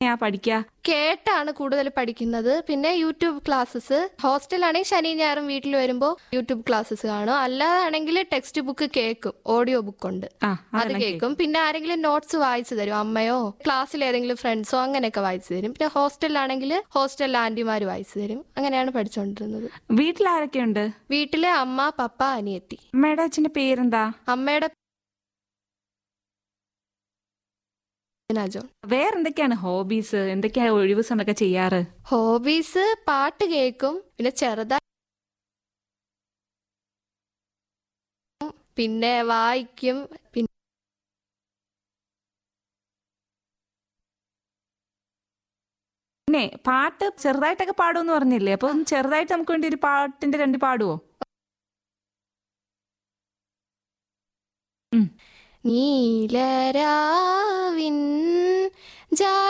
എങ്ങനെയാ പഠിക്കുക കേട്ടാണ് കൂടുതൽ പഠിക്കുന്നത് പിന്നെ യൂട്യൂബ് ക്ലാസ്സസ് ഹോസ്റ്റലാണെങ്കിൽ ശനി ഞായറും വീട്ടിൽ വരുമ്പോൾ യൂട്യൂബ് ക്ലാസ്സസ് കാണും അല്ലാതാണെങ്കിൽ ടെക്സ്റ്റ് ബുക്ക് കേൾക്കും ഓഡിയോ ബുക്ക് ഉണ്ട് ആ അത് അതെല്ലാം കേൾക്കും പിന്നെ ആരെങ്കിലും നോട്ട്സ് വായിച്ചു തരും അമ്മയോ ക്ലാസ്സിൽ ഏതെങ്കിലും ഫ്രണ്ട്സോ അങ്ങനെയൊക്കെ വായിച്ചു തരും പിന്നെ ഹോസ്റ്റലിലാണെങ്കിൽ ഹോസ്റ്റലിൽ ആന്റിമാർ വായിച്ചു തരും അങ്ങനെയാണ് പഠിച്ചുകൊണ്ടിരുന്നത് വീട്ടിൽ ആരൊക്കെയുണ്ട് വീട്ടിലെ അമ്മ പപ്പ അനിയത്തി അമ്മയുടെ അച്ഛന്റെ പേരെന്താ അമ്മയുടെ ജോൺ വേറെന്തൊക്കെയാണ് ഹോബീസ് എന്തൊക്കെയാ ഒഴിവ് സമയമൊക്കെ ചെയ്യാറ് ഹോബീസ് പാട്ട് കേൾക്കും പിന്നെ ചെറുതായി പിന്നെ വായിക്കും പിന്നെ പിന്നെ പാട്ട് ചെറുതായിട്ടൊക്കെ പാടുമെന്ന് പറഞ്ഞില്ലേ അപ്പൊ ഒന്ന് ചെറുതായിട്ട് നമുക്ക് വേണ്ടി ഒരു പാട്ടിന്റെ രണ്ട് പാടുവോ നീലരാവിൻ ജാ